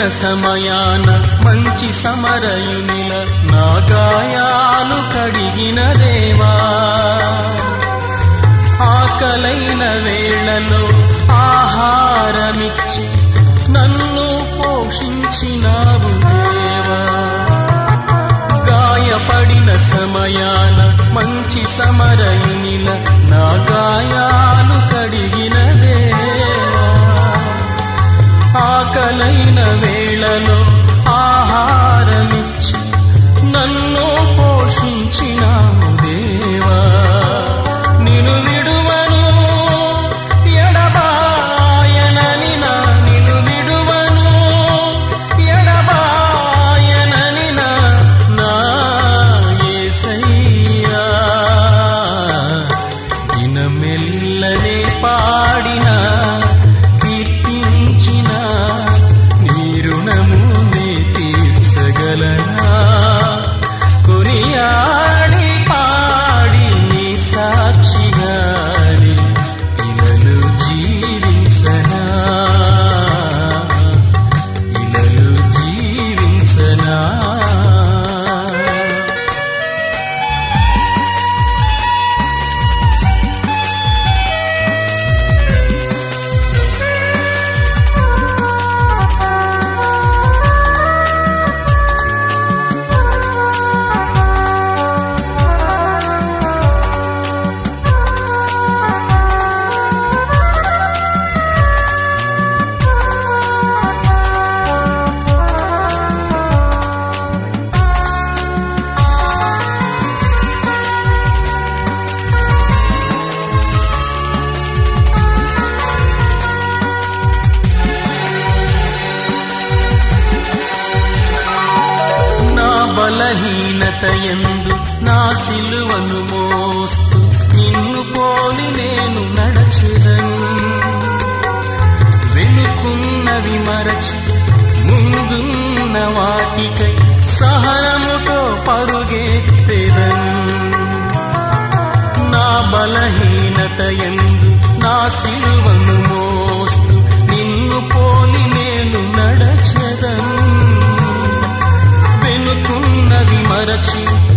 సమయాన మంచి సమరయునిల నా గాయాలు కడిగిన దేవా ఆకలైన వేళలో ఆహారమిచ్చి నన్ను పోషించినావు దేవా గాయపడిన సమయాన మంచి సమరయునిల నా గాయాలు కడిగిన దేవా ఆకలైన వేళలో ఆహారమిచ్చి నన్ను పోషించినావు దేవా నిను విడువను ఎడబాయనని నా నిను విడువను ఎడబాయనని నా నా యేసయ్యా దినమెల్లనే పాడిన కీర్తించిన నీ రుణము నే తీర్చగలనా కొనియాడి పాడి నీ సాక్షిగాని ఇలలు జీవించనా ఇలలు జీవించనా నా బలహీనత ఎందు నా సిలువను మోస్తూ నిన్ను పోలి నేను నడచెదను వెనుకున్నవి మరచి ముందున్న వాటికై సహనముతో పరుగెత్తెదను నా బలహీనత ఎందు నా సిలువను మోస్తూ నిన్ను పోలి నేను నడచెదను వెనుకున్నవి మరచి